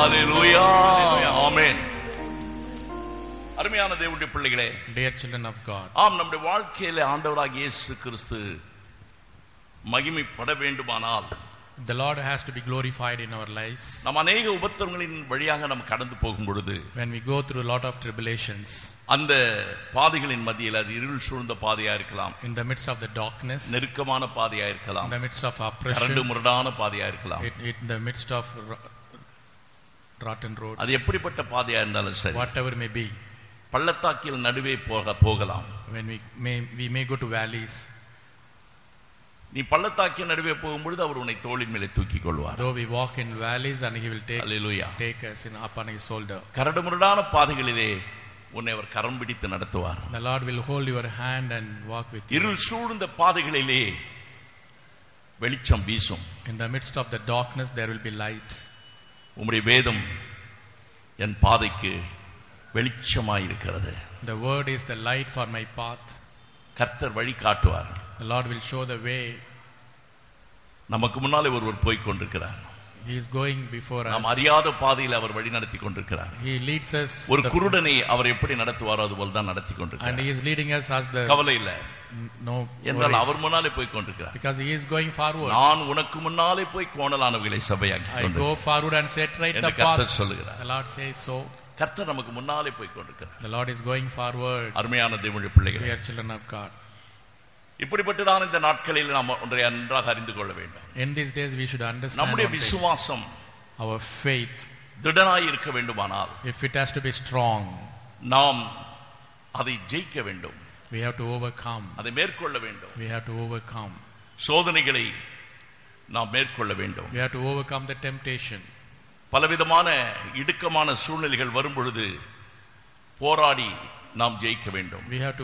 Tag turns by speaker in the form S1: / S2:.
S1: ஹalleluya ஆமென் அருமையான தேவனுடைய பிள்ளைகளே
S2: Dear children of God,
S1: ஆம் நம்முடைய வாழ்க்கையில ஆண்டவராகிய இயேசு கிறிஸ்து மகிமைப்பட வேண்டுமானால்
S2: the Lord has to be glorified in our lives.
S1: நாம் அநேக உபத்திரங்களின் வழியாக நாம் கடந்து போகும் பொழுது
S2: When we go through a lot of tribulations,
S1: அந்த பாதைகளின் மத்தியில் அது இருள் சூழ்ந்த பாதையா இருக்கலாம்
S2: in the midst of the darkness,
S1: நெருக்கமான பாதையா
S2: in
S1: இருக்கலாம்
S2: the midst of
S1: current
S2: oppression,
S1: முரடான பாதையா இருக்கலாம்
S2: in, in the midst of ro- rotten roads,
S1: அது எப்படிப்பட்ட பாதையா இருந்தாலும் சரி
S2: whatever may be,
S1: பள்ளத்தாக்கில் நடுவே போக போகலாம்
S2: when we may, we may go to valleys,
S1: நீ பள்ளத்தாக்கின் நடுவே போகும்பொழுது அவர் உன்னை தோளின் மேலே தூக்கிக் கொள்வார்
S2: though we walk in valleys and he will take,
S1: hallelujah
S2: take us in upon his shoulder.
S1: கரடுமுரடான பாதைகளிலே உன்னை அவர் கரம் பிடித்து நடத்துவார்
S2: The Lord will hold your hand and walk with you.
S1: இருள் சூழ்ந்த பாதைகளிலே வெளிச்சம் வீசும்
S2: In the midst of the darkness, there will be light.
S1: உம்முடைய வேதம் என் பாதைக்கு வெளிச்சமாயிருக்கிறது
S2: The word is the light for my path.
S1: கர்த்தர் வழி காட்டுவார்
S2: The Lord will show the way.
S1: நமக்கு முன்னாலே ஒருவர் போய் கொண்டிருக்கிறார்
S2: He is going before
S1: நாம்
S2: us.
S1: அறியாத பாதையில் அவர் வழி நடத்தி கொண்டிருக்கிறார்
S2: He leads us.
S1: ஒரு
S2: the-
S1: குருடனை அவர் எப்படி நடத்துவாரோ அது போல தான் நடத்தி
S2: and
S1: கொண்டிருக்கிறார்
S2: he is leading us as the
S1: கவலை இல்ல
S2: no
S1: என்றால்
S2: worries.
S1: அவர் முன்னாலே போய் கொண்டிருக்கிறார்
S2: because he is going forward.
S1: நான் உனக்கு முன்னாலே போய் கோணலானவைகளை சபையாக்கி
S2: I
S1: கொண்டு
S2: go forward and set right the
S1: என்று
S2: path.
S1: கர்த்தர் சொல்லுகிறார்
S2: The Lord says so.
S1: கர்த்தர் நமக்கு முன்னாலே போய் கொண்டிருக்கிறார்
S2: The Lord is going forward.
S1: அருமையான தேவனுடைய பிள்ளைகளே
S2: Dear children of God.
S1: இப்படிப்பட்டதான் இந்த நாட்களில் நாம் ஒன்றை நன்றாக அறிந்து கொள்ள வேண்டும்
S2: In these days we should understand
S1: நம்முடைய
S2: one thing.
S1: விசுவாசம்
S2: our faith.
S1: திடனாய் இருக்க வேண்டுமானால்
S2: If it has to be strong,
S1: நாம் அதை ஜெயிக்க வேண்டும்
S2: we have to overcome.
S1: அதை மேற்கொள்ள வேண்டும்
S2: We have to overcome.
S1: சோதனைகளை நாம் மேற்கொள்ள வேண்டும்
S2: We have to overcome the temptation.
S1: பலவிதமான இடுக்கமான சூழ்நிலைகள் வரும் பொழுது போராடி நாம் ஜெயிக்க வேண்டும்
S2: We have to